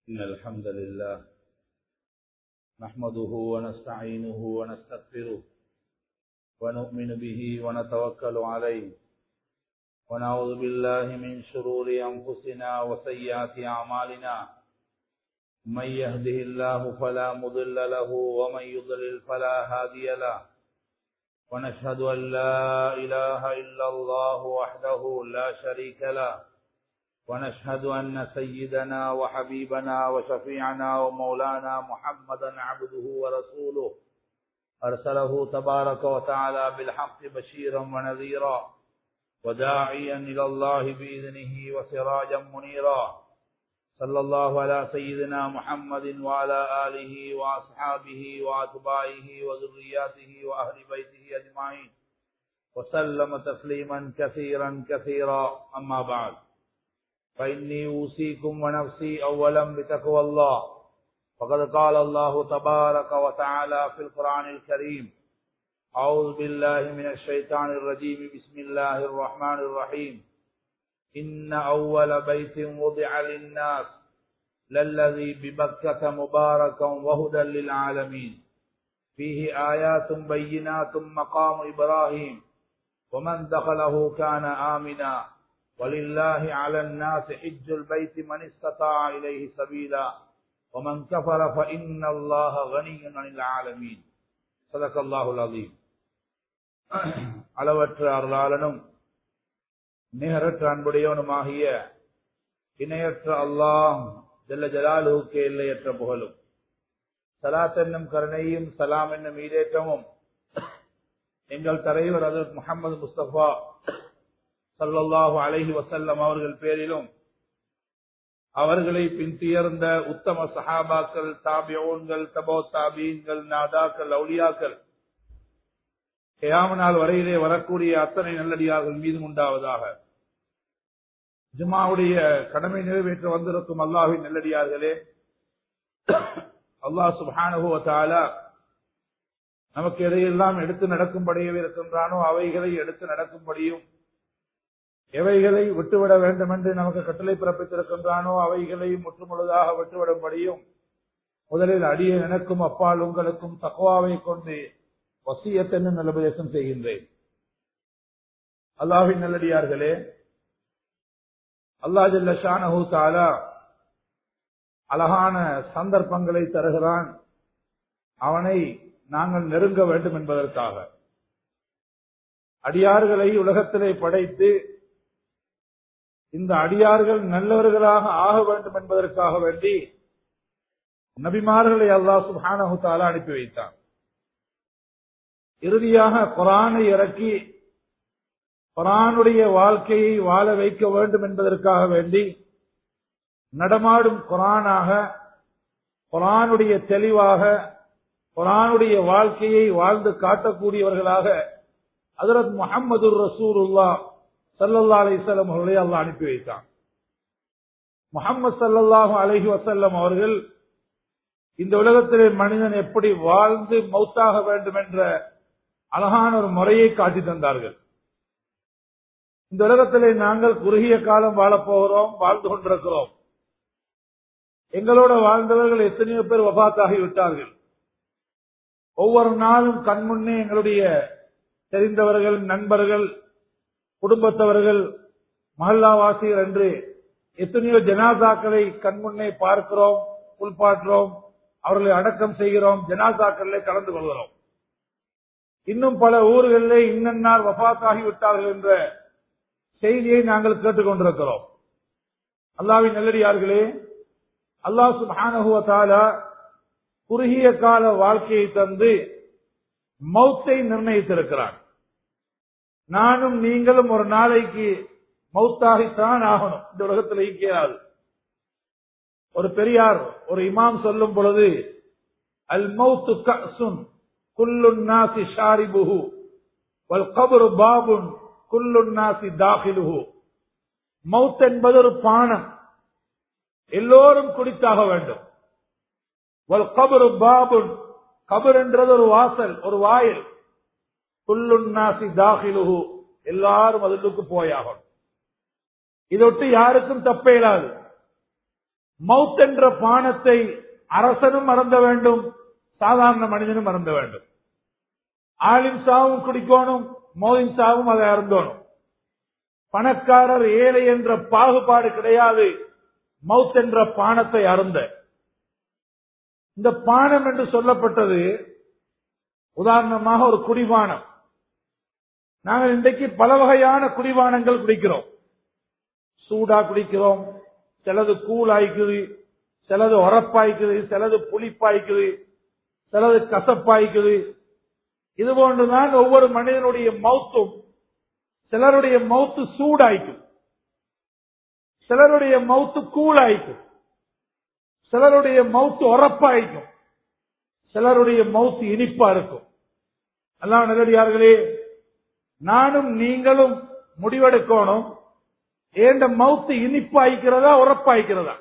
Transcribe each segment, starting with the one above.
إن الحمد لله نحمده ونستعينه ونستغفره ونؤمن به ونتوكل عليه ونعوذ بالله من شرور أنفسنا وسيئات أعمالنا من يهده الله فلا مضل له ومن يضلل فلا هادي له ونشهد أن لا إله إلا الله وحده لا شريك له ونشهد أن سيدنا وحبيبنا وشفيعنا ومولانا محمدا عبده ورسوله أرسله تبارك وتعالى بالحق بشيرا ونذيرا وداعيا إلى الله بإذنه وسراجا منيرا صلى الله على سيدنا محمد وعلى آله وأصحابه وأتباعه وذرياته وأهل بيته أجمعين وسلم تسليما كثيرا كثيرا أما بعد فإني أوصيكم ونفسي أولا بتقوى الله فقد قال الله تبارك وتعالى في القرآن الكريم أعوذ بالله من الشيطان الرجيم بسم الله الرحمن الرحيم إن أول بيت وضع للناس للذي ببكة مباركا وهدى للعالمين فيه آيات بينات مقام إبراهيم ومن دخله كان آمنا ولله على الناس حج البيت من استطاع إليه سبيلا ومن كفر فإن الله غني عن العالمين صدق الله العظيم அளவற்ற அருளாளனும் நிகரற்ற அன்புடையவனுமாகிய இணையற்ற அல்லாஹ் ஜல்ல ஜலாலுக்கே எல்லையற்ற புகழும் சலாத் என்னும் கருணையும் சலாம் என்னும் ஈடேற்றமும் எங்கள் தலைவர் அதற்கு முகமது முஸ்தபா சல்லாஹு அலஹி வசல்லம் அவர்கள் பேரிலும் அவர்களை பின்துயர்ந்த உத்தம சஹாபாக்கள் தாபியோன்கள் தபோ தாபீன்கள் நாதாக்கள் அவுளியாக்கள் கேயாமனால் வரையிலே வரக்கூடிய அத்தனை நல்லடியார்கள் மீது உண்டாவதாக ஜுமாவுடைய கடமை நிறைவேற்ற வந்திருக்கும் அல்லாஹின் நல்லடியார்களே அல்லாஹ் சுபானுபவத்தால நமக்கு எதையெல்லாம் எடுத்து நடக்கும்படியவே இருக்கின்றானோ அவைகளை எடுத்து நடக்கும்படியும் எவைகளை விட்டுவிட வேண்டும் என்று நமக்கு கட்டளை பிறப்பித்திருக்கின்றானோ அவைகளை முற்றுமுழுதாக விட்டுவிடும்படியும் முதலில் அடிய எனக்கும் அப்பால் உங்களுக்கும் தக்குவாவை கொண்டு வசியத்தென்னு நல்லபதேசம் செய்கின்றேன் அல்லாஹின் நல்லடியார்களே அல்லா ஜல்ல ஷானஹூ தாலா அழகான சந்தர்ப்பங்களை தருகிறான் அவனை நாங்கள் நெருங்க வேண்டும் என்பதற்காக அடியார்களை உலகத்திலே படைத்து இந்த அடியார்கள் நல்லவர்களாக ஆக வேண்டும் என்பதற்காக வேண்டி நபிமார்களை அல்லாஹ் சுபானஹு தாலா அனுப்பி வைத்தான் இறுதியாக குரானை இறக்கி குரானுடைய வாழ்க்கையை வாழ வைக்க வேண்டும் என்பதற்காக வேண்டி நடமாடும் குரானாக குரானுடைய தெளிவாக குரானுடைய வாழ்க்கையை வாழ்ந்து காட்டக்கூடியவர்களாக ஹசரத் முகமது ரசூருல்லா சல்லல்லா அலிசல்லம் அவர்களை அல்லா அனுப்பி வைத்தான் முகமது சல்லல்லாஹு அலஹி வசல்லம் அவர்கள் இந்த உலகத்திலே மனிதன் எப்படி வாழ்ந்து மௌத்தாக வேண்டும் என்ற அழகான ஒரு முறையை காட்டி தந்தார்கள் இந்த உலகத்திலே நாங்கள் குறுகிய காலம் வாழப்போகிறோம் வாழ்ந்து கொண்டிருக்கிறோம் எங்களோட வாழ்ந்தவர்கள் எத்தனையோ பேர் வபாத்தாகி விட்டார்கள் ஒவ்வொரு நாளும் கண்முன்னே எங்களுடைய தெரிந்தவர்கள் நண்பர்கள் குடும்பத்தவர்கள் மஹல்லாவாசிகள் என்று எத்தனையோ ஜனாசாக்களை கண்முன்னே பார்க்கிறோம் உள்பாட்டுறோம் அவர்களை அடக்கம் செய்கிறோம் ஜனாசாக்களில் கலந்து கொள்கிறோம் இன்னும் பல ஊர்களிலே இன்னன்னார் வபாத்தாகி விட்டார்கள் என்ற செய்தியை நாங்கள் கேட்டுக்கொண்டிருக்கிறோம் அல்லாவின் நல்லடியார்களே அல்லாஹ் சுபானுவத்தால குறுகிய கால வாழ்க்கையை தந்து மௌத்தை நிர்ணயித்திருக்கிறான் நானும் நீங்களும் ஒரு நாளைக்கு மௌத்தாகித்தான் ஆகணும் இந்த உலகத்தில் ஈக்கியாது ஒரு பெரியார் ஒரு இமாம் சொல்லும் பொழுது அல் மௌத்து கசுன் குல்லுன் நாசி ஷாரிபுஹு வல் கபரு பாபுன் குல்லுன் நாசி தாகிலுஹு மவுத் என்பது ஒரு பானம் எல்லோரும் குடித்தாக வேண்டும் வல் கபரு பாபுன் கபர் என்றது ஒரு வாசல் ஒரு வாயில் குல்லுன் நாசி தாகிலுஹு எல்லாரும் அதுக்கு போயாகணும் இதொட்டு யாருக்கும் தப்பே இல்லாது மவுத் என்ற பானத்தை அரசனும் மறந்த வேண்டும் சாதாரண மனிதனும் மறந்த வேண்டும் ஆளின் சாவும் குடிக்கணும் மோதின் சாவும் அதை அருந்தோணும் பணக்காரர் ஏழை என்ற பாகுபாடு கிடையாது மவுத் என்ற பானத்தை அருந்த இந்த பானம் என்று சொல்லப்பட்டது உதாரணமாக ஒரு குடிபானம் நாங்கள் இன்றைக்கு பல வகையான குடிபானங்கள் குடிக்கிறோம் சூடா குடிக்கிறோம் சிலது கூழாய்க்குது சிலது உரப்பாய்க்குது சிலது புளிப்பாய்க்குது சிலது கசப்பாய்க்குது இது போன்றுதான் ஒவ்வொரு மனிதனுடைய மௌத்தும் சிலருடைய மௌத்து சூடாய்க்கும் சிலருடைய மௌத்து கூழாய்க்கும் சிலருடைய மௌத்து உரப்பாய்க்கும் சிலருடைய மௌத்து இனிப்பா இருக்கும் எல்லாம் நல்லடியார்களே நானும் நீங்களும் முடிவெடுக்கணும் ஏண்ட மவுத்து இனிப்பாய்க்கிறதா உரப்பாய்க்கிறதா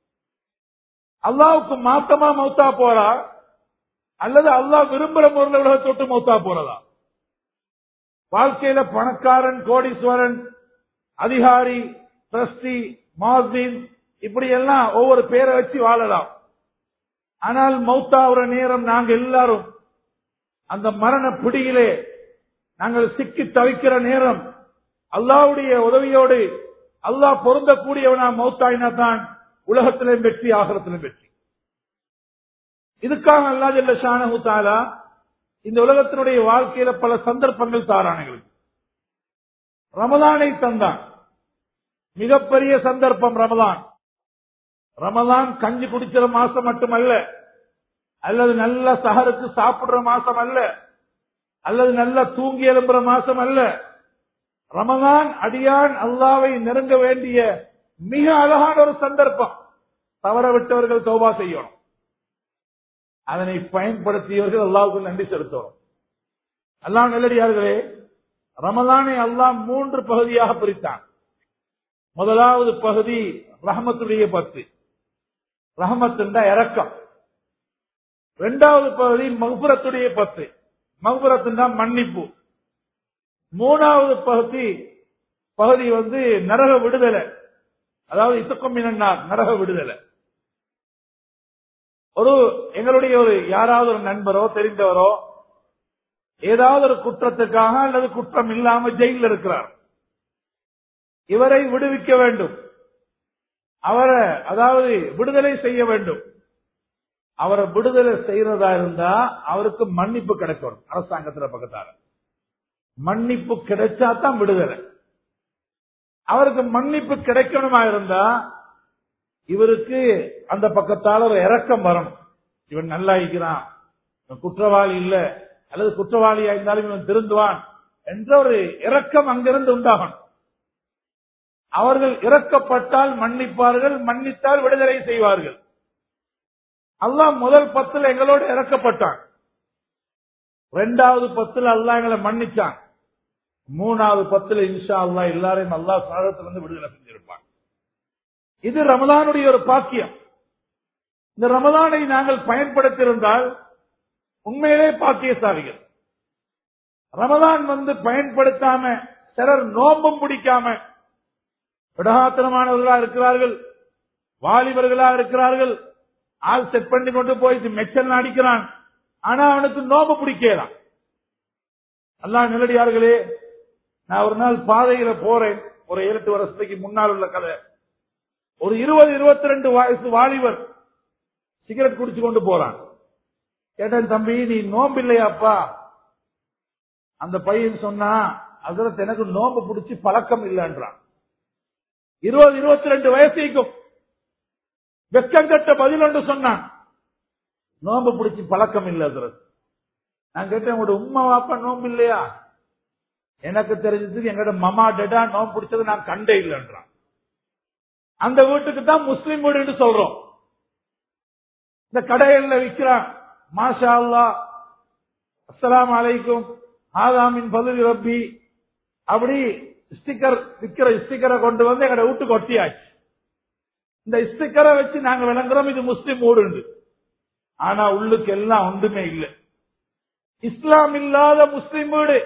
அல்லாவுக்கு மாத்தமா மௌத்தா போறா அல்லது அல்லாஹ் விரும்புற முறையில் உலகத்தை தொட்டு மௌத்தா போறதா வாழ்க்கையில பணக்காரன் கோடீஸ்வரன் அதிகாரி டிரஸ்டி மாசின் இப்படி எல்லாம் ஒவ்வொரு பேரை வச்சு வாழலாம் ஆனால் மௌத்தாவுற நேரம் நாங்க எல்லாரும் அந்த மரண பிடியிலே நாங்கள் சிக்கி தவிக்கிற நேரம் அல்லாவுடைய உதவியோடு அல்லாஹ் பொருந்தக்கூடியவனா மௌத்தாயினா தான் உலகத்திலும் வெற்றி ஆகரத்திலும் வெற்றி இதுக்காக அல்லா ஜல்ல ஷானஹு தாலா இந்த உலகத்தினுடைய வாழ்க்கையில பல சந்தர்ப்பங்கள் தாரானுங்களுக்கு ரமதானை தந்தான் மிகப்பெரிய சந்தர்ப்பம் ரமதான் ரமதான் கஞ்சி குடிக்கிற மாசம் மட்டுமல்ல அல்லது நல்ல சஹருக்கு சாப்பிடுற மாசம் அல்ல அல்லது நல்ல தூங்கி எழும்புற மாசம் அல்ல ரமதான் அடியான் அல்லாவை நெருங்க வேண்டிய மிக அழகான ஒரு சந்தர்ப்பம் தவற விட்டவர்கள் தௌபா செய்யணும் அதனை பயன்படுத்தியவர்கள் அல்லாவுக்கு நன்றி செலுத்தணும் அல்லாஹ் நல்லடியார்களே ரமதானை அல்லாஹ் மூன்று பகுதியாக பிரித்தான் முதலாவது பகுதி ரஹமத்துடைய பத்து ரஹமத் என்ற இறக்கம் இரண்டாவது பகுதி மகுபுரத்துடைய பத்து மகுபுரத்துனா மன்னிப்பு மூணாவது பகுதி பகுதி வந்து நரக விடுதலை அதாவது இத்துக்கம் மினன்னார் நரக விடுதலை ஒரு எங்களுடைய ஒரு யாராவது ஒரு நண்பரோ தெரிந்தவரோ ஏதாவது ஒரு குற்றத்துக்காக அல்லது குற்றம் இல்லாம ஜெயிலில் இருக்கிறார் இவரை விடுவிக்க வேண்டும் அவரை அதாவது விடுதலை செய்ய வேண்டும் அவரை விடுதலை செய்யறதா இருந்தா அவருக்கு மன்னிப்பு கிடைக்கணும் அரசாங்கத்துல பக்கத்தால மன்னிப்பு கிடைச்சா தான் விடுதலை அவருக்கு மன்னிப்பு கிடைக்கணுமா இருந்தா இவருக்கு அந்த பக்கத்தால ஒரு இறக்கம் வரணும் இவன் நல்லா இருக்கிறான் இவன் குற்றவாளி இல்ல அல்லது குற்றவாளியா இருந்தாலும் இவன் திருந்துவான் என்ற ஒரு இரக்கம் அங்கிருந்து உண்டாகணும் அவர்கள் இறக்கப்பட்டால் மன்னிப்பார்கள் மன்னித்தால் விடுதலை செய்வார்கள் அல்லாஹ் முதல் பத்துல எங்களோடு இறக்கப்பட்டான் ரெண்டாவது பத்துல அல்லாஹ் எங்களை மன்னிச்சான் மூணாவது பத்துல இன்ஷா அல்லாஹ் எல்லாரையும் அல்லாஹ் சாதத்திலிருந்து விடுதலை செஞ்சிருப்பான் இது ரமதானுடைய ஒரு பாக்கியம் இந்த ரமதானை நாங்கள் பயன்படுத்தியிருந்தால் உண்மையிலே பாக்கியசாலிகள் ரமதான் வந்து பயன்படுத்தாம சிலர் நோம்பும் பிடிக்காம விடகாத்தனமானவர்களா இருக்கிறார்கள் வாலிபர்களா இருக்கிறார்கள் ஆள் செட் பண்ணி கொண்டு போய் மெச்சல் அடிக்கிறான் ஆனா அவனுக்கு நோம்பு பிடிக்கலாம் அல்லா நிலடியார்களே நான் ஒரு நாள் பாதையில போறேன் ஒரு ஏழு எட்டு வருஷத்துக்கு முன்னால் உள்ள கதை ஒரு இருபது இருபத்தி ரெண்டு வயசு வாலிபர் சிகரெட் குடிச்சு கொண்டு போறான் கேட்டேன் தம்பி நீ நோம்பு இல்லையாப்பா அந்த பையன் சொன்னா அதுல எனக்கு நோம்பு பிடிச்சி பழக்கம் இல்லைன்றான் இருபது இருபத்தி ரெண்டு வயசுக்கும் வெக்கம் கட்ட பதில் ஒன்று சொன்னான் நோம்பு பிடிச்சி பழக்கம் இல்லை அதுல நான் கேட்டேன் உங்களோட உண்மை வாப்பா நோம்பு இல்லையா எனக்கு தெரிஞ்சது எங்கட மமா டெடா நோம்பு பிடிச்சது நான் கண்டே இல்லைன்றான் அந்த வீட்டுக்கு தான் முஸ்லீம் வீடு சொல்றோம் இந்த கடைகள்ல விற்கிறான் மாஷா அல்லா அஸ்லாம் அலைக்கும் ஆதாமின் பதவி ரப்பி அப்படி ஸ்டிக்கர் விற்கிற ஸ்டிக்கரை கொண்டு வந்து எங்கட வீட்டுக்கு ஒட்டியாச்சு இந்த ஸ்டிக்கரை வச்சு நாங்க விளங்குறோம் இது முஸ்லீம் வீடு ஆனா உள்ளுக்கு எல்லாம் ஒன்றுமே இல்லை இஸ்லாம் இல்லாத முஸ்லீம் வீடு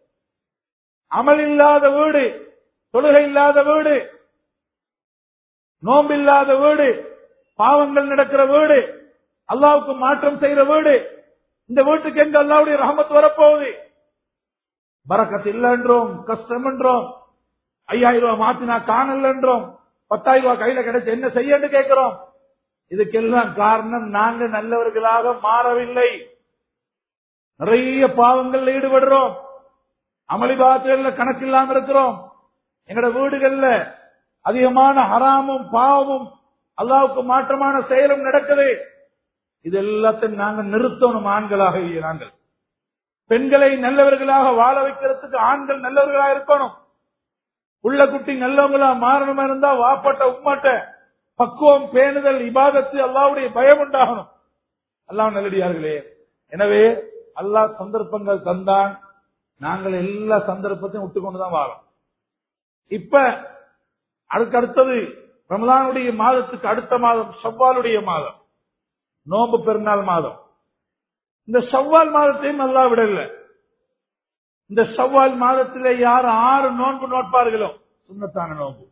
அமல் இல்லாத வீடு தொழுகை இல்லாத வீடு நோம்பில்லாத வீடு பாவங்கள் நடக்கிற வீடு அல்லாவுக்கு மாற்றம் செய்யற வீடு இந்த வீட்டுக்கு எங்க அல்லாவுடைய ரஹமத் வரப்போகுது பரக்கத் இல்லைன்றோம் கஷ்டம் என்றோம் ஐயாயிரம் ரூபாய் மாத்தினா காணல என்றோம் பத்தாயிரம் ரூபாய் கையில கிடைச்சு என்ன செய்யன்னு கேட்கிறோம் இதுக்கெல்லாம் காரணம் நாங்க நல்லவர்களாக மாறவில்லை நிறைய பாவங்கள்ல ஈடுபடுறோம் அமளிபாத்துகள்ல கணக்கு இல்லாம இருக்கிறோம் எங்கட வீடுகள்ல அதிகமான ஹராமும் பாவமும் அல்லாவுக்கு மாற்றமான செயலும் நடக்குது இது எல்லாத்தையும் நாங்க நிறுத்தணும் ஆண்களாக நாங்கள் பெண்களை நல்லவர்களாக வாழ வைக்கிறதுக்கு ஆண்கள் நல்லவர்களாக இருக்கணும் உள்ள குட்டி நல்லவங்களா மாறணுமா இருந்தா வாப்பட்ட உம்மாட்ட பக்குவம் பேணுதல் இபாதத்து அல்லாவுடைய பயம் உண்டாகணும் அல்லாஹ் நல்லடியார்களே எனவே அல்லாஹ் சந்தர்ப்பங்கள் தந்தான் நாங்கள் எல்லா சந்தர்ப்பத்தையும் விட்டுக்கொண்டுதான் வாரோம் இப்ப அதுக்கு அடுத்தது ரமலானுடைய மாதத்துக்கு அடுத்த மாதம் ஷவ்வாலுடைய மாதம் நோம்பு பெருநாள் மாதம் இந்த ஷவ்வால் மாதத்தையும் நல்லா விடல இந்த ஷவ்வால் மாதத்திலே யார் ஆறு நோன்பு நோட்பார்களோ சுண்ணத்தான நோன்பு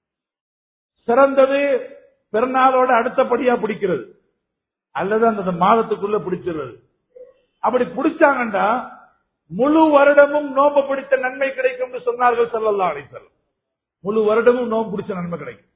சிறந்தது பெருநாளோட அடுத்தபடியா பிடிக்கிறது அல்லது அந்த மாதத்துக்குள்ள பிடிச்சிருது அப்படி பிடிச்சாங்கண்டா முழு வருடமும் நோம்பு பிடித்த நன்மை கிடைக்கும் சொன்னார்கள் சொல்லலாம் அலிசல்லம் முழு வருடமும் நோம்பு பிடிச்ச நன்மை கிடைக்கும்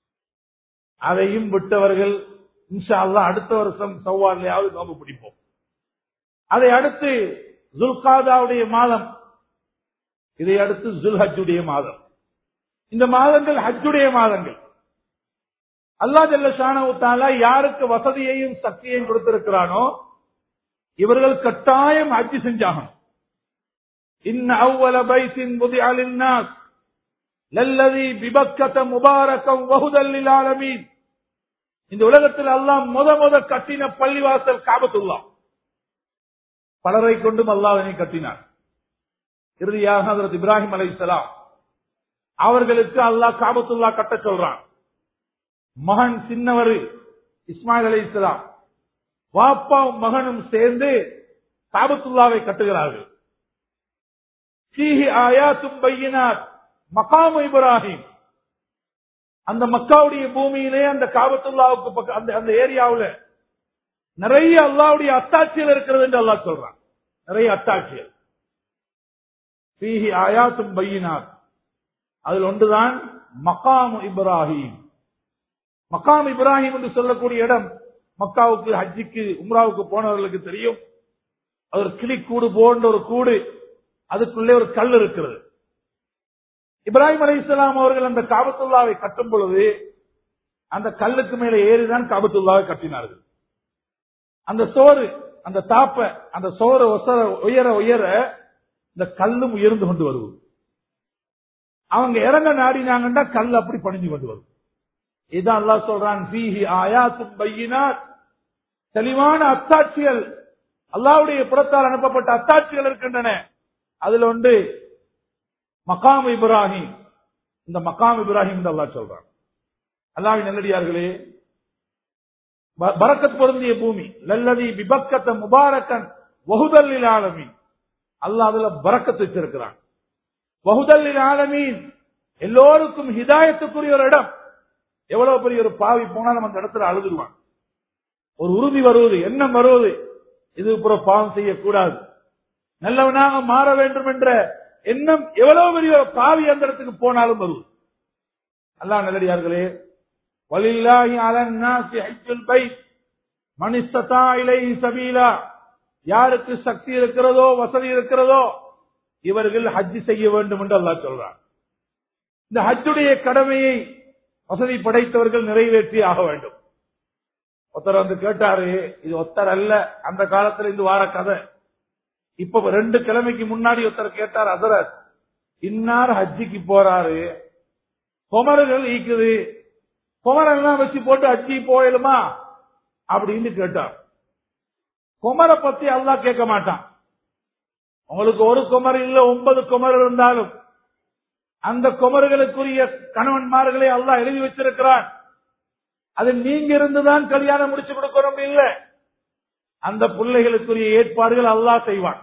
அதையும் விட்டவர்கள் இன்ஷா அல்லா அடுத்த வருஷம் சவ்வாலையாவது நோம்பு பிடிப்போம் அதை அடுத்து ஜுல்காதாவுடைய மாதம் இதை அடுத்து ஜுல்ஹஜுடைய மாதம் இந்த மாதங்கள் ஹஜ்ஜுடைய மாதங்கள் அல்லா ஜல்ல ஷானவுத்தாலா யாருக்கு வசதியையும் சக்தியையும் கொடுத்திருக்கிறானோ இவர்கள் கட்டாயம் ஹஜ்ஜி செஞ்சாகணும் இன்ன அவ்வள பைத்தின் புதிய அலின்னாஸ் லல்லதி பிபக்கத முபாரக்கம் வகுதல்லில் ஆலமீன் இந்த உலகத்தில் அல்லாஹ் முத முத கட்டின பள்ளிவாசல் காபத்துல்லா பலரை கொண்டும் அல்லாஹனை கட்டினார் இறுதியாக ஹதரத் இப்ராஹிம் அலை அவர்களுக்கு அல்லாஹ் காபத்துல்லா கட்ட சொல்றான் மகன் சின்னவர் இஸ்மாயில் அலை இஸ்லாம் வாப்பாவும் மகனும் சேர்ந்து காபத்துல்லாவை கட்டுகிறார்கள் சீஹி ஆயாத்தும் பையினார் மகாமு இப்ராஹிம் அந்த மக்காவுடைய பூமியிலே அந்த காபத்துல்லாவுக்கு பக்க- அந்த அந்த ஏரியாவுல நிறைய அல்லாவுடைய அத்தாட்சிகள் இருக்கிறது என்று அல்லாஹ் சொல்றான் நிறைய அத்தாட்சிகள் பீஹி ஆயாத்தும் பையினார் அதில் ஒன்றுதான் மகாம் இப்ராஹிம் மகாம் இப்ராஹிம் என்று சொல்லக்கூடிய இடம் மக்காவுக்கு ஹஜ்ஜிக்கு உம்ராவுக்கு போனவர்களுக்கு தெரியும் அது ஒரு கிளிக்கூடு போன்ற ஒரு கூடு அதுக்குள்ளே ஒரு கல் இருக்கிறது இப்ராஹிம் அலை அவர்கள் அந்த காபத்துல்லாவை கட்டும் பொழுது அந்த கல்லுக்கு மேல ஏறிதான் காபத்துல்லாவை கட்டினார்கள் அந்த சோறு அந்த தாப்ப அந்த சோறு ஒசர உயர உயர இந்த கல்லும் உயர்ந்து கொண்டு வருவது அவங்க இறங்க நாடினாங்கன்னா கல் அப்படி பணிஞ்சு கொண்டு வரும் இதான் அல்லாஹ் சொல்றான் ஃபீஹி ஆயாத்தும் பையினாத் தெளிவான அத்தாட்சிகள் அல்லாஹ்வுடைய புறத்தால் அனுப்பப்பட்ட அத்தாட்சிகள் இருக்கின்றன அதுல ஒன்று மகாம் இப்ராஹிம் இந்த மகாம் இப்ராஹிம் என்று அல்லாஹ் சொல்றான் அல்லாஹ்வின் நல்லடியார்களே ப- பரக்கத் பொருந்திய பூமி லல்லதி பிபக்கத்த முபாரக்கன் வகுதல்லில் ஆலமீன் அல்லாஹ் அதுல பரக்கத் வச்சிருக்கிறான் வகுதல்லில் ஆலமீன் எல்லோருக்கும் ஹிதாயத்துக்குரிய ஒரு இடம் எவ்வளவு பெரிய ஒரு பாவி போனாலும் அந்த இடத்துல அழுதுருவான் ஒரு உறுதி வருவது எண்ணம் வருவது இது புற பாவம் செய்யக்கூடாது நல்லவனாக மாற வேண்டும் என்ற எண்ணம் எவ்வளவு பெரிய ஒரு பாவி அந்த இடத்துக்கு போனாலும் வருவது அல்லாஹ் நல்லடியார்களே வலில்லாஹி அலன் நாசி ஹஜ்ஜுல் பைத் மன் இஸ்ததா இலைஹி சபீலா யாருக்கு சக்தி இருக்கிறதோ வசதி இருக்கிறதோ இவர்கள் ஹஜ் செய்ய வேண்டும் என்று அல்லாஹ் சொல்றான் இந்த ஹஜ்ஜுடைய கடமையை வசதி படைத்தவர்கள் நிறைவேற்றி ஆக வேண்டும் ஒருத்தர் வந்து கேட்டாரு இது ஒருத்தர் அல்ல அந்த காலத்துல இது வார கதை இப்ப ரெண்டு கிழமைக்கு முன்னாடி ஒருத்தர் கேட்டார் அசரத் இன்னார் ஹஜ்ஜிக்கு போறாரு குமரர்கள் ஈக்குது குமரெல்லாம் வச்சு போட்டு ஹஜ்ஜி போயிடுமா அப்படின்னு கேட்டார் குமரை பத்தி அல்லாஹ் கேட்க மாட்டான் உங்களுக்கு ஒரு குமர் இல்ல ஒன்பது குமர் இருந்தாலும் அந்த குமர்களுக்குரிய கணவன்மார்களை அல்லாஹ் எழுதி வச்சிருக்கிறான் அது நீங்க இருந்துதான் கல்யாணம் முடிச்சு கொடுக்கணும் இல்ல அந்த பிள்ளைகளுக்குரிய ஏற்பாடுகள் அல்லாஹ் செய்வான்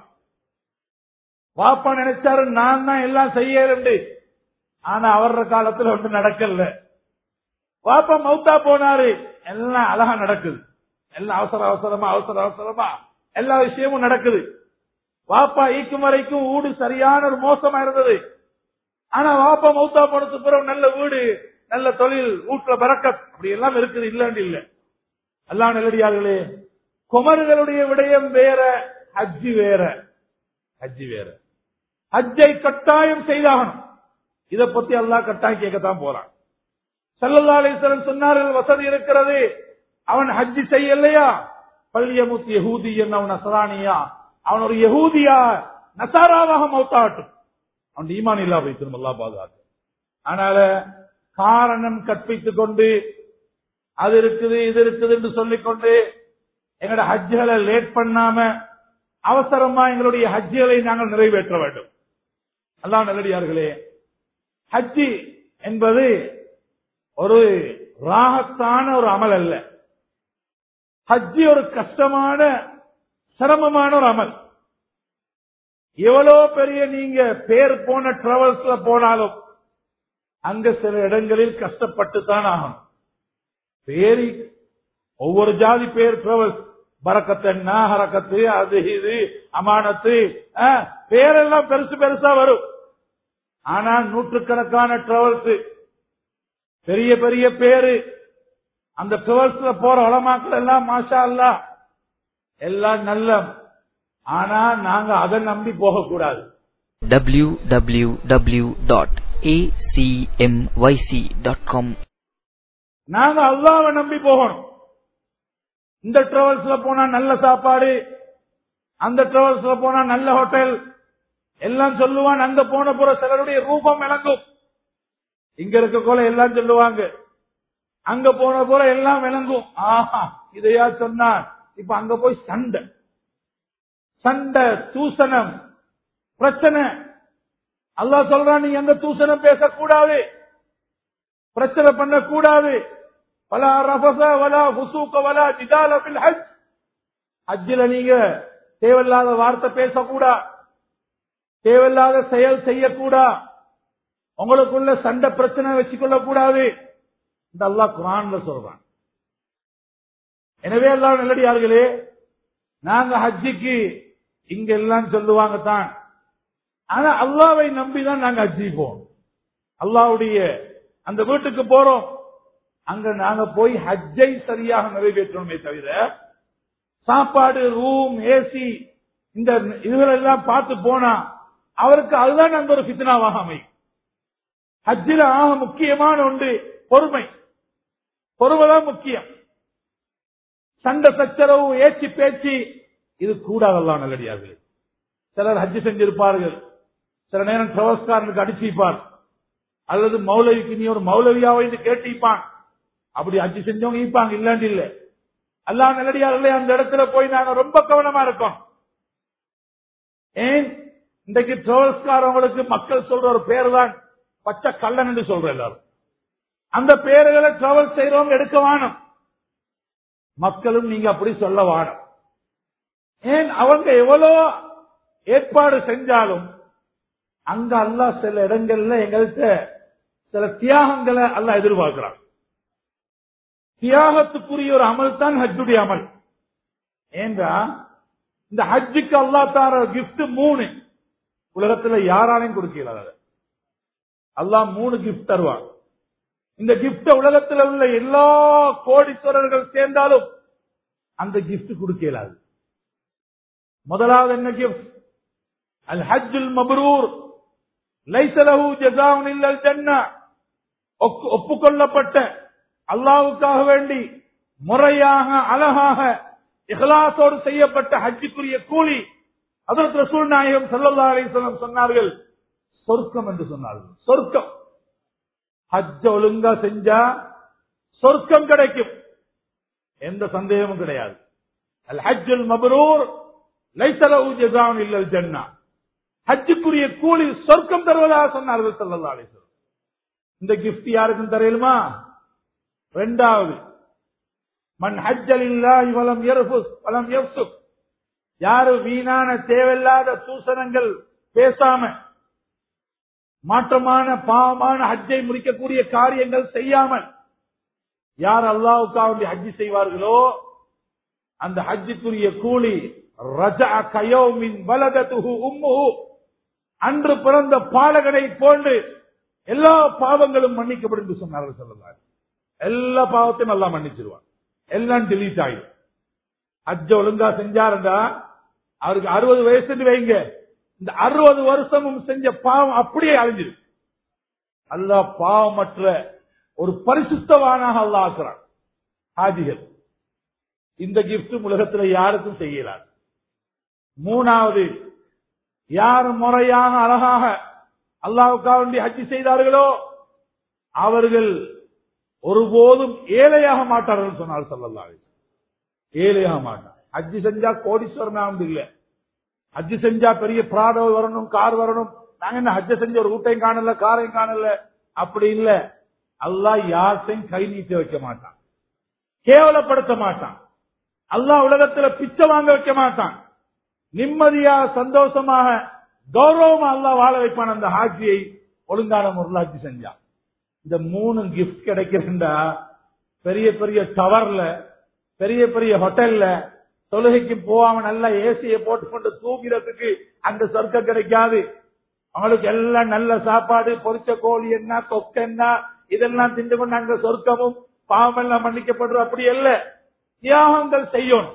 வாப்பா நினைச்சாரு நான் தான் எல்லாம் செய்யறேன் ஆனா அவர காலத்துல ஒன்று நடக்கல பாப்பா மௌத்தா போனாரு எல்லாம் அழகா நடக்குது எல்லாம் அவசர அவசரமா அவசர அவசரமா எல்லா விஷயமும் நடக்குது வாப்பா ஈக்கும் வரைக்கும் வீடு சரியான ஒரு மோசமா இருந்தது ஆனா வாப்பா மௌத்தா போனதுக்கு பிறகு நல்ல வீடு நல்ல தொழில் வீட்டுல பறக்கத் அப்படி எல்லாம் இருக்குது இல்லன்னு இல்ல எல்லாம் நல்லடியார்களே குமர்களுடைய விடயம் வேற ஹஜ்ஜி வேற ஹஜ்ஜி வேற ஹஜ்ஜை கட்டாயம் செய்தாகணும் இத பத்தி அல்லாஹ் கட்டாயம் கேட்கத்தான் போறான் சல்லல்லா அலிஸ்வரன் சொன்னார்கள் வசதி இருக்கிறது அவன் ஹஜ்ஜி செய்யலையா பள்ளியமுத் யஹூதி அவன் நசரானியா அவன் ஒரு யஹூதியா நசாராவாக மௌத்தாகட்டும் அவன் ஈமான் இல்லா வைத்திரும் அல்லா பாதுகாத்து அதனால காரணம் கற்பித்துக் கொண்டு அது இருக்குது இது இருக்குது என்று சொல்லிக்கொண்டு எங்களோட ஹஜ்ஜுகளை லேட் பண்ணாம அவசரமா எங்களுடைய ஹஜ்ஜுகளை நாங்கள் நிறைவேற்ற வேண்டும் அல்லா நல்லடியார்களே ஹஜ்ஜி என்பது ஒரு ராகத்தான ஒரு அமல் அல்ல ஹஜ்ஜி ஒரு கஷ்டமான சிரமமான ஒரு அமல் எவ்வளவு பெரிய நீங்க பேர் போன டிராவல்ஸ்ல போனாலும் அங்க சில இடங்களில் கஷ்டப்பட்டு தான் ஆகணும் பேரி ஒவ்வொரு ஜாதி பேர் டிராவல்ஸ் பறக்கத்தன்னா ஹரக்கத்து அது இது அமானத்து அஹ், பேரெல்லாம் பெருசு பெருசா வரும் ஆனா நூற்றுக்கணக்கான டிராவல்ஸ் பெரிய பெரிய பேரு அந்த டிராவல்ஸ்ல போற உலமாக்கள் எல்லாம் மாஷா அல்லா எல்லாம் நல்ல ஆனா நாங்க அதை நம்பி போகக்கூடாது www.acmyc.com நாங்க அல்லாவை நம்பி போகணும் இந்த டிராவல்ஸ்ல போனா நல்ல சாப்பாடு அந்த டிராவல்ஸ்ல போனா நல்ல ஹோட்டல் எல்லாம் சொல்லுவான் அங்க போன புற சிலருடைய ரூபம் விளங்கும் இங்க இருக்க போல எல்லாம் சொல்லுவாங்க அங்க போன போல எல்லாம் விளங்கும் ஆஹா இதையா சொன்னான் இப்ப அங்க போய் சண்டை சண்டை தூசணம் பிரச்சனை அல்லாஹ் சொல்றான் நீ எங்க தூசணம் பேசக்கூடாது பிரச்சனை பண்ணக்கூடாது வலா ரஃபஸ வலா ஃபுசூக வலா ஜிதால ஃபில் ஹஜ் ஹஜ்ஜில நீங்க தேவையில்லாத வார்த்தை பேசக்கூடா தேவையில்லாத செயல் செய்யக்கூடா உங்களுக்குள்ள சண்டை பிரச்சனை வச்சுக்கொள்ள கூடாது இந்த அல்லாஹ் குரான்ல சொல்றான் எனவே எல்லாம் நல்லடியார்களே நாங்க ஹஜ்ஜிக்கு இங்க எல்லாம் சொல்லுவாங்க தான் ஆனா அல்லாவை நம்பி தான் நாங்க ஹஜ்ஜி போவோம் அல்லாவுடைய அந்த வீட்டுக்கு போறோம் அங்க நாங்க போய் ஹஜ்ஜை சரியாக நிறைவேற்றணுமே தவிர சாப்பாடு ரூம் ஏசி இந்த இதுகளெல்லாம் பார்த்து போனா அவருக்கு அதுதான் அங்க ஒரு ஃபித்னாவாக அமையும் ஹஜ்ஜில ஆக முக்கியமான ஒன்று பொறுமை பொறுமைதான் முக்கியம் சண்டை சச்சரவு ஏச்சி பேச்சு இது கூடாதெல்லாம் நல்லடியார்கள் சிலர் ஹஜ்ஜி செஞ்சிருப்பார்கள் சில நேரம் டிரவஸ்காரனுக்கு அடிச்சிப்பார் அல்லது மௌலவிக்கு நீ ஒரு மௌலவியாவை கேட்டிப்பான் அப்படி ஹஜ்ஜி செஞ்சவங்க ஈப்பாங்க இல்லாண்டி இல்ல அல்லாஹ் நல்லடியார்களே அந்த இடத்துல போய் நாங்க ரொம்ப கவனமா இருக்கோம் ஏன் இன்றைக்கு டிராவல்ஸ்காரவங்களுக்கு மக்கள் சொல்ற ஒரு பேர் தான் பச்சை கள்ளன் என்று சொல்ற எல்லாரும் அந்த பேர்களை டிராவல் செய்யறவங்க எடுக்க வாணும் மக்களும் நீங்க அப்படி சொல்ல வாணும் ஏன் அவங்க எவ்வளோ ஏற்பாடு செஞ்சாலும் அங்க அல்லாஹ் சில இடங்கள்ல எங்கள்கிட்ட சில தியாகங்களை அல்லாஹ் எதிர்பார்க்கிறான் தியாகத்துக்குரிய ஒரு அமல் தான் ஹஜ்ஜுடைய அமல் ஏன்றா இந்த ஹஜ்ஜுக்கு அல்லா தார கிஃப்ட் மூணு உலகத்துல யாராலையும் கொடுக்கல அதை அல்லாஹ் மூணு கிஃப்ட் தருவான் இந்த கிஃப்ட உலகத்துல உள்ள எல்லா கோடீஸ்வரர்கள் சேர்ந்தாலும் அந்த கிஃப்ட் கொடுக்க இயலாது முதலாவது என்ன கிஃப்ட் அல் ஹஜ்ஜுல் மப்ரூர் லைசலஹு ஜஸாவுன் இல்லல் ஜன்னா ஒப்பு- ஒப்புக்கொள்ளப்பட்ட அல்லாஹ்வுக்காக வேண்டி முறையாக அழகாக இஹ்லாஸோடு செய்யப்பட்ட ஹஜ்ஜுக்குரிய கூலி அதற்கு ரசூல் நாயகம் ஸல்லல்லாஹு அலைஹி வஸல்லம் சொன்னார்கள் சொர்க்கம் என்று சொன்னார்கள் சொர்க்கம் ஹஜ்ஜ ஒழுங்கா செஞ்சா சொர்க்கம் கிடைக்கும் எந்த சந்தேகமும் கிடையாது அல் ஹஜ்ஜுல் மப்ரூர் லைசலஹு ஜஸாவுன் இல்லல் ஜன்னா ஹஜ்ஜுக்குரிய கூலி சொர்க்கம் தருவதாக சொன்னார்கள் ஸல்லல்லாஹு அலைஹி வஸல்லம் இந்த கிஃப்ட் யாருக்கும் தரையிலுமா ரெண்டாவது மன் ஹஜ்ஜலில்லாஹி வலம் யர்ஃபுஸ் வலம் யஃப்சுக் யாரு வீணான தேவையில்லாத தூசணங்கள் பேசாம மாற்றமான பாவமான ஹஜ்ஜை முடிக்கக்கூடிய காரியங்கள் செய்யாமல் யார் அல்லாவுக்காக வேண்டி ஹஜ்ஜி செய்வார்களோ அந்த ஹஜ்ஜுக்குரிய கூலி ரஜா கயோமின் வலதத்துஹு உம்முஹு அன்று பிறந்த பாலகனை போன்று எல்லா பாவங்களும் மன்னிக்கப்படும் என்று சொன்னார்கள் சொல்லலாம் எல்லா பாவத்தையும் எல்லாம் மன்னிச்சிருவான் எல்லாம் delete ஆயிடும் ஹஜ்ஜ ஒழுங்கா செஞ்சாருண்டா அவருக்கு அறுபது வயசுன்னு வைங்க இந்த அறுபது வருஷமும் செஞ்ச பாவம் அப்படியே அழிஞ்சிருக்கு அல்லாஹ் பாவமற்ற ஒரு பரிசுத்தவானாக அல்லாஹ் ஆக்குறான் ஹாஜிகள் இந்த கிஃப்ட் உலகத்துல யாருக்கும் செய்யலாது மூணாவது யார் முறையாக அழகாக அல்லாவுக்காக வேண்டி ஹஜ்ஜி செய்தார்களோ அவர்கள் ஒருபோதும் ஏழையாக மாட்டார்கள் சொன்னார் சொல்லலாம் ஏழையாக மாட்டார் ஹஜ்ஜி செஞ்சா கோடீஸ்வரன் ஆகுது இல்ல ஹஜ்ஜி செஞ்சா பெரிய பிராடோ வரணும் கார் வரணும் நாங்க என்ன ஹஜ்ஜ செஞ்ச ஒரு வீட்டையும் காணல காரையும் காணல அப்படி இல்ல அல்லாஹ் யார்த்தையும் கை நீட்டி வைக்க மாட்டான் கேவலப்படுத்த மாட்டான் அல்லாஹ் உலகத்துல பிச்சை வாங்க வைக்க மாட்டான் நிம்மதியா சந்தோஷமாக கௌரவமா அல்லாஹ் வாழ வைப்பான் அந்த ஹாஜியை ஒழுங்கான முறையில் ஹஜ்ஜி செஞ்சான் இந்த மூணு கிஃப்ட் கிடைக்கிறா பெரிய பெரிய டவர்ல பெரிய பெரிய ஹோட்டல்ல தொழுகைக்கு போகாம நல்லா ஏசியை போட்டுக்கொண்டு தூங்கிறதுக்கு அந்த சொர்க்கம் கிடைக்காது அவங்களுக்கு எல்லாம் நல்ல சாப்பாடு பொரிச்ச கோழி என்ன தொக்கு என்ன இதெல்லாம் திண்டு கொண்டு அங்க சொர்க்கமும் பாவம் எல்லாம் மன்னிக்கப்படுற அப்படி அல்ல தியாகங்கள் செய்யணும்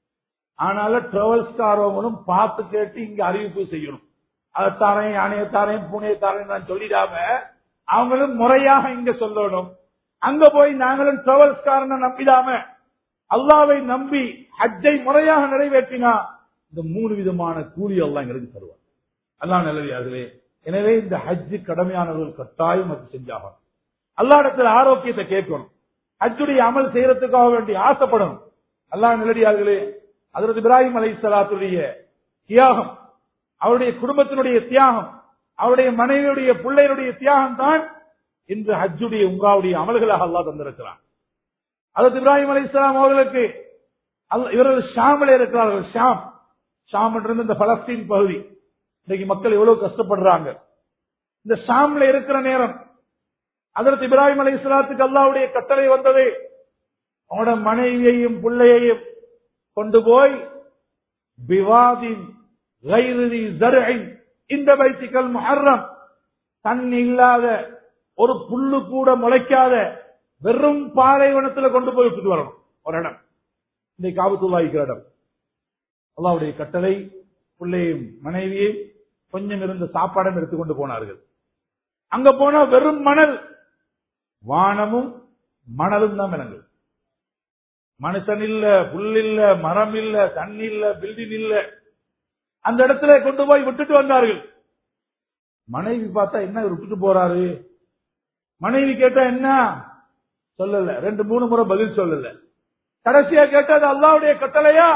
ஆனாலும் டிராவல்ஸ் காரவங்களும் பார்த்து கேட்டு இங்க அறிவிப்பு செய்யணும் அதைத்தாரையும் ஆணையத்தாரையும் பூனையத்தாரையும் நான் சொல்லிடாம அவங்களும் முறையாக இங்க சொல்லணும் அங்க போய் நாங்களும் டிராவல்ஸ் காரனை நம்பிடாம அல்லாவை நம்பி ஹஜ்ஜை முறையாக நிறைவேற்றினா இந்த மூணு விதமான கூலி எல்லாம் எங்களுக்கு தருவார் அல்லாஹ் நல்லதார்களே எனவே இந்த ஹஜ்ஜு கடமையானவர்கள் கட்டாயம் ஹஜ் செஞ்சாகணும் அல்லா இடத்துல ஆரோக்கியத்தை கேட்கணும் ஹஜ்ஜுடைய அமல் செய்யறதுக்காக வேண்டி ஆசைப்படணும் அல்லாஹ் நல்லடியார்களே அதற்கு இப்ராஹிம் அலை சலாத்துடைய தியாகம் அவருடைய குடும்பத்தினுடைய தியாகம் அவருடைய மனைவியுடைய பிள்ளைகளுடைய தியாகம் தான் இன்று ஹஜ்ஜுடைய உங்காவுடைய அமல்களாக அல்லாஹ் தந்திருக்கிறான் அதற்கு இப்ராஹிம் அலி இஸ்லாம் அவர்களுக்கு அல்ல- இவர்கள் ஷாமில் இருக்கிறார்கள் ஷாம் ஷாம் என்றது இந்த பலஸ்தீன் பகுதி இன்னைக்கு மக்கள் எவ்வளவு கஷ்டப்படுறாங்க இந்த ஷாம்ல இருக்கிற நேரம் அதற்கு இப்ராஹிம் அலி இஸ்லாத்துக்கு அல்லாவுடைய கட்டளை வந்தது அவனோட மனைவியையும் பிள்ளையையும் கொண்டு போய் பிவாதின் கைருதி ஜர்இன் இந்த பைத்திக்கல் முஹர்ரம் தண்ணி இல்லாத ஒரு புல்லு கூட முளைக்காத வெறும் பாலைவனத்துல கொண்டு போய் விட்டுட்டு வரணும் ஒரு இடம் இந்த காபத்துல்லா இருக்கிற இடம் அல்லாவுடைய கட்டளை பிள்ளையும் மனைவியையும் கொஞ்சம் இருந்த சாப்பாடும் எடுத்துக்கொண்டு போனார்கள் அங்க போனா வெறும் மணல் வானமும் மணலும் தான் விலங்கு மனுஷன் இல்ல புல் இல்ல மரம் இல்ல தண்ணி இல்ல பில்டிங் இல்ல அந்த இடத்துல கொண்டு போய் விட்டுட்டு வந்தார்கள் மனைவி பார்த்தா என்ன இவர் விட்டுட்டு போறாரு மனைவி கேட்டா என்ன சொல்லல ரெண்டு மூணு முறை பதில் சொல்லல கடைசியா கேட்டது அல்லாவுடைய கட்டளையா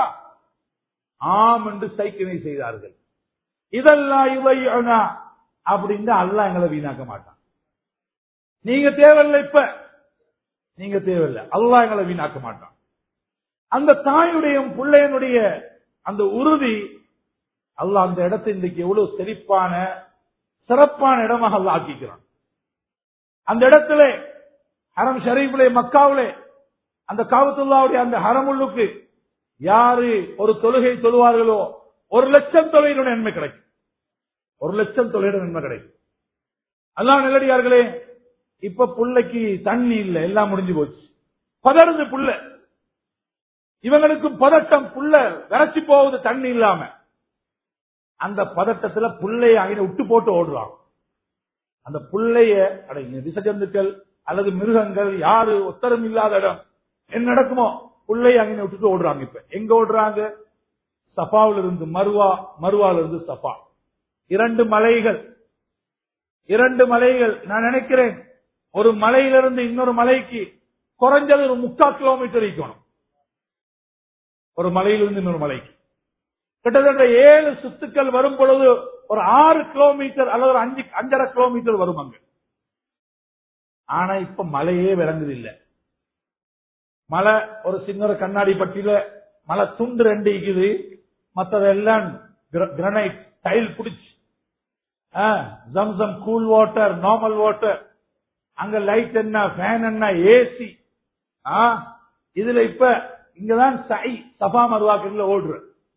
ஆம் என்று சைக்கினை செய்தார்கள் இதெல்லாம் இவையனா அப்படின்னு அல்லாஹ் எங்களை வீணாக்க மாட்டான் நீங்க தேவையில்லை இப்ப நீங்க தேவையில்லை அல்லாஹ் எங்களை வீணாக்க மாட்டான் அந்த தாயுடைய பிள்ளையனுடைய அந்த உறுதி அல்லாஹ் அந்த இடத்தை இன்றைக்கு எவ்வளவு செழிப்பான சிறப்பான இடமாக அல்லாஹ் ஆக்கிக்கிறான் அந்த இடத்துல ஹரம் ஷரீஃபிலே மக்காவிலே அந்த காவத்துல்லாவுடைய அந்த ஹரமுள்ளுக்கு யாரு ஒரு தொழுகை தொழுவார்களோ ஒரு லட்சம் தொகையினுடைய நன்மை கிடைக்கும் ஒரு லட்சம் தொகையிட நன்மை கிடைக்கும் அல்லாஹ் நல்லடியார்களே இப்ப புள்ளைக்கு தண்ணி இல்ல எல்லாம் முடிஞ்சு போச்சு பதறுது புள்ள இவங்களுக்கு பதட்டம் புள்ள விரைச்சி போகுது தண்ணி இல்லாம அந்த பதட்டத்துல புள்ளைய அங்கே விட்டு போட்டு ஓடுறான் அந்த புள்ளைய அட, இங்க விசஜந்துக்கள் அல்லது மிருகங்கள் யாரு ஒத்தரம் இல்லாத இடம் என்ன நடக்குமோ புள்ளைய அங்கே விட்டுட்டு ஓடுறாங்க இப்ப எங்க ஓடுறாங்க சஃபாவில இருந்து மருவா மருவால இருந்து சஃபா இரண்டு மலைகள் இரண்டு மலைகள் நான் நினைக்கிறேன் ஒரு மலையிலிருந்து இன்னொரு மலைக்கு குறைஞ்சது ஒரு முக்கால் கிலோமீட்டர் இருக்கணும் ஒரு மலையிலிருந்து இன்னொரு மலைக்கு கிட்டத்தட்ட ஏழு சுத்துக்கள் வரும் பொழுது ஒரு ஆறு கிலோமீட்டர் அல்லது ஒரு அஞ்சு அஞ்சரை கிலோமீட்டர் வரும் அங்க ஆனா இப்ப மலையே விளங்குது இல்ல மலை ஒரு சின்ன ஒரு கண்ணாடி பட்டியில மலை துண்டு ரெண்டு இருக்குது மத்ததெல்லாம் கிரனைட் டைல் பிடிச்சு Zamzam cool water normal water அங்க லைட் என்ன ஃபேன் என்ன ஏசி ஆ, இதுல இப்ப இங்கதான் சை சபா மருவாக்கில் ஓடுற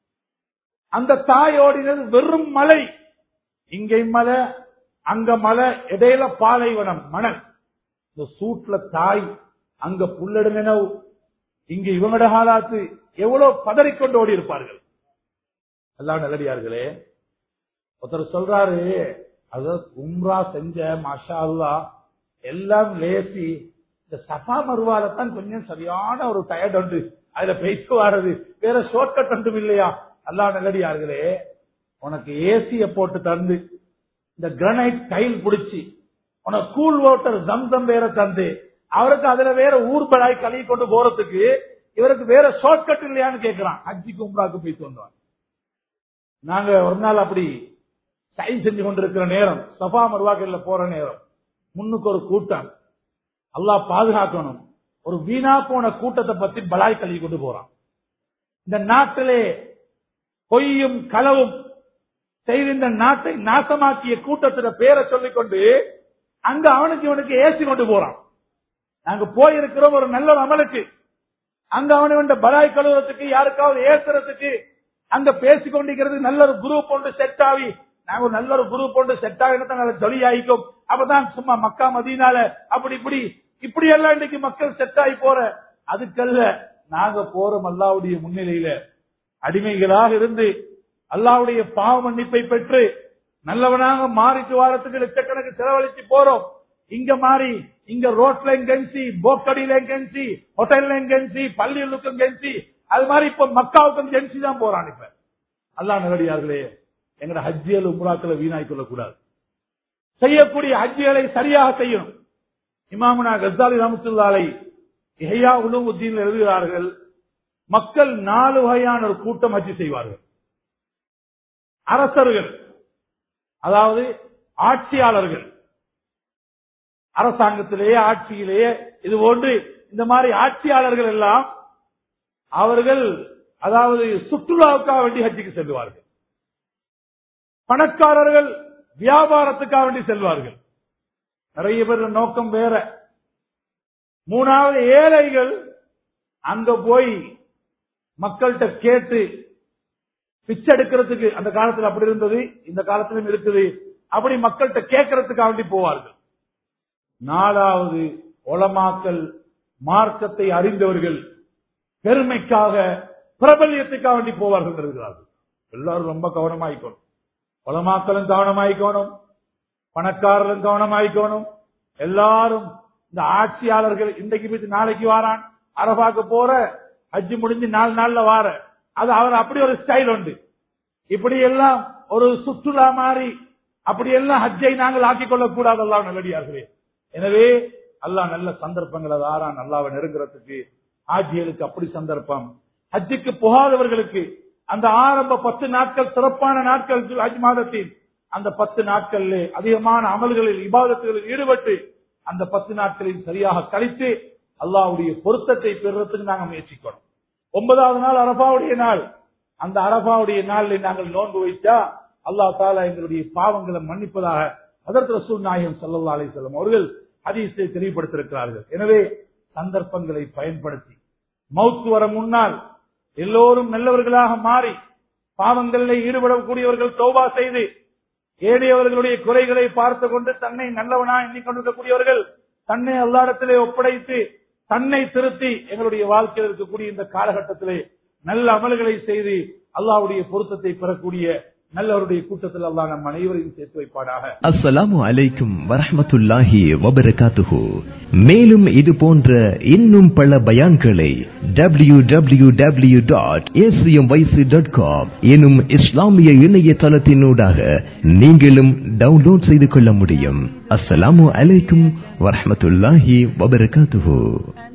அந்த தாய் ஓடினது வெறும் மலை இங்கே மலை அங்க மலை இடையில பாலைவனம் மணல் இந்த சூட்ல தாய் அங்க புல்லடு நினைவு இங்க இவங்களோட காலாத்து எவ்வளவு பதறிக்கொண்டு ஓடி இருப்பார்கள் எல்லாம் நல்லடியார்களே ஒருத்தர் சொல்றாரு அத உம்ரா செஞ்ச மாஷா அல்லா எல்லாம் லேசி இந்த சஃபா மருவால தான் கொஞ்சம் சரியான ஒரு டயர்ட் உண்டு அதுல பேச்சு வாரது வேற ஷார்ட்கட் ஒன்றும் இல்லையா அல்லா நல்லடியார்களே உனக்கு ஏசிய போட்டு தந்து இந்த கிரனைட் டைல் பிடிச்சி உனக்கு கூல் வாட்டர் ஜம்சம் வேற தந்து அவருக்கு அதுல வேற ஊர்பலாய் கழுவி கொண்டு போறதுக்கு இவருக்கு வேற ஷார்ட்கட் இல்லையான்னு கேட்கிறான் அஜிக்கு உம்ராக்கு போயிட்டு வந்தோம் நாங்க ஒரு நாள் அப்படி சைன் செஞ்சு கொண்டிருக்கிற நேரம் சபா மருவாக்கல்ல போற நேரம் முன்னுக்கு ஒரு கூட்டம் அல்லாஹ் பாதுகாக்கணும் ஒரு வீணா போன கூட்டத்தை பத்தி பலாய் கழுவி கொண்டு போறான் இந்த நாட்டிலே பொய்யும் களவும் செய்து இந்த நாட்டை நாசமாக்கிய கூட்டத்தின பேரை சொல்லிக்கொண்டு அங்க அவனுக்கு இவனுக்கு ஏசி கொண்டு போறான் நாங்க போயிருக்கிறோம் ஒரு நல்ல ஒரு அமலுக்கு அங்க அவனை வந்து பலாய் கழுவுறதுக்கு யாருக்காவது ஏசுறதுக்கு அங்க பேசிக் கொண்டிருக்கிறது நல்ல ஒரு குரூப் ஒன்று செட் ஆகி நாங்க ஒரு நல்ல ஒரு குரூப் ஒன்று செட் ஆகினா நல்ல ஜொலி ஆயிக்கும் அப்பதான் சும்மா மக்கா மதீனால அப்படி இப்படி இப்படி எல்லாம் இன்னைக்கு மக்கள் செட் ஆகி போற அதுக்கல்ல நாங்க போறோம் அல்லாவுடைய முன்னிலையில அடிமைகளாக இருந்து அல்லாவுடைய பாவ மன்னிப்பை பெற்று நல்லவனாக மாறிட்டு வாரத்துக்கு லட்சக்கணக்கு செலவழிச்சு போறோம் இங்க மாறி இங்க ரோட்ல கெஞ்சி போக்கடியில கெஞ்சி ஹோட்டல்ல கெஞ்சி பள்ளிகளுக்கும் கெஞ்சி அது மாதிரி இப்ப மக்காவுக்கும் கெஞ்சி தான் போறான் இப்ப அல்லா நல்லடியார்களே எங்கட ஹஜ்ஜியல் உம்ராக்களை வீணாய் கொள்ளக்கூடாது செய்யக்கூடிய ஹஜ்ஜிகளை சரியாக செய்யணும் இமாமுனா கசாலி ரமத்துல்லாலை இஹையா உலூமுத்தீன் எழுதுகிறார்கள் மக்கள் நாலு வகையான ஒரு கூட்டம் ஹஜ்ஜி செய்வார்கள் அரசர்கள் அதாவது ஆட்சியாளர்கள் அரசாங்கத்திலேயே ஆட்சியிலேயே இது போன்று இந்த மாதிரி ஆட்சியாளர்கள் எல்லாம் அவர்கள் அதாவது சுற்றுலாவுக்காக வேண்டி ஹஜ்ஜிக்கு செல்வார்கள் பணக்காரர்கள் வியாபாரத்துக்காக வேண்டி செல்வார்கள் நிறைய பேர் நோக்கம் வேற மூணாவது ஏழைகள் அங்க போய் மக்கள்கிட்ட கேட்டு பிச்சை எடுக்கிறதுக்கு அந்த காலத்துல அப்படி இருந்தது இந்த காலத்திலும் இருக்குது அப்படி மக்கள்கிட்ட கேட்கறதுக்காக வேண்டி போவார்கள் நாலாவது ஒளமாக்கல் மார்க்கத்தை அறிந்தவர்கள் பெருமைக்காக பிரபல்யத்துக்காக வேண்டி போவார்கள் இருக்கிறார்கள் எல்லாரும் ரொம்ப கவனமாயிக்கணும் ஒளமாக்களும் கவனமாயிக்கணும் பணக்காரர்களும் கவனமாயிக்கணும் எல்லாரும் இந்த ஆட்சியாளர்கள் இன்றைக்கு போய் நாளைக்கு வாரான் அரபாக்கு போற ஹஜ்ஜு முடிஞ்சு நாலு நாள்ல வார அது அவர் அப்படி ஒரு ஸ்டைல் உண்டு இப்படி எல்லாம் ஒரு சுற்றுலா மாதிரி அப்படி எல்லாம் ஹஜ்ஜை நாங்கள் ஆக்கிக் கொள்ளக் கூடாது அல்லாஹ் நல்லடியார்களே எனவே அல்லாஹ் நல்ல சந்தர்ப்பங்களை தாரான் அல்லாவை நெருங்குறதுக்கு ஆஜியலுக்கு அப்படி சந்தர்ப்பம் ஹஜ்ஜுக்கு போகாதவர்களுக்கு அந்த ஆரம்ப பத்து நாட்கள் சிறப்பான நாட்கள் ஹஜ் மாதத்தில் அந்த பத்து நாட்களில் அதிகமான அமல்களில் இபாதத்துகளில் ஈடுபட்டு அந்த பத்து நாட்களில் சரியாக கழித்து அல்லாவுடைய பொருத்தத்தை பெறுறதுக்கு நாங்கள் முயற்சிக்கணும் ஒன்பதாவது நாள் அரபாவுடைய நாள் அந்த அரபாவுடைய நாளில் நாங்கள் நோன்பு வைத்தா அல்லா தாலா எங்களுடைய பாவங்களை மன்னிப்பதாக அதற்கு ரசூல் நாயகம் சல்லா அலி செல்லம் அவர்கள் ஹதீஸை தெளிவுபடுத்திருக்கிறார்கள் எனவே சந்தர்ப்பங்களை பயன்படுத்தி மௌத்து வர முன்னால் எல்லோரும் நல்லவர்களாக மாறி பாவங்களில் ஈடுபடக்கூடியவர்கள் தௌபா செய்து ஏடியவர்களுடைய குறைகளை பார்த்து கொண்டு தன்னை நல்லவனா எண்ணிக்கொண்டிருக்கக்கூடியவர்கள் தன்னை அல்லாடத்திலே ஒப்படைத்து தன்னை திருத்தி எங்களுடைய வாழ்க்கையில் இருக்கக்கூடிய இந்த காலகட்டத்திலே நல்ல அமல்களை செய்து அல்லாவுடைய பொருத்தத்தை பெறக்கூடிய நல்லவருடைய கூட்டத்தில் அல்லாஹ் நம் அனைவரையும் சேர்த்து வைப்பாடாக அஸ்ஸலாமு அலைக்கும் வரஹ்மத்துல்லாஹி வபரகாத்துஹு மேலும் இது போன்ற இன்னும் பல பயான்களை W W W dot dot com எனும் இஸ்லாமிய இணையதளத்தினூடாக நீங்களும் டவுன்லோட் செய்து கொள்ள முடியும் அஸ்ஸலாமு அலைக்கும் வரஹ்மத்துல்லாஹி வபரகாத்துஹு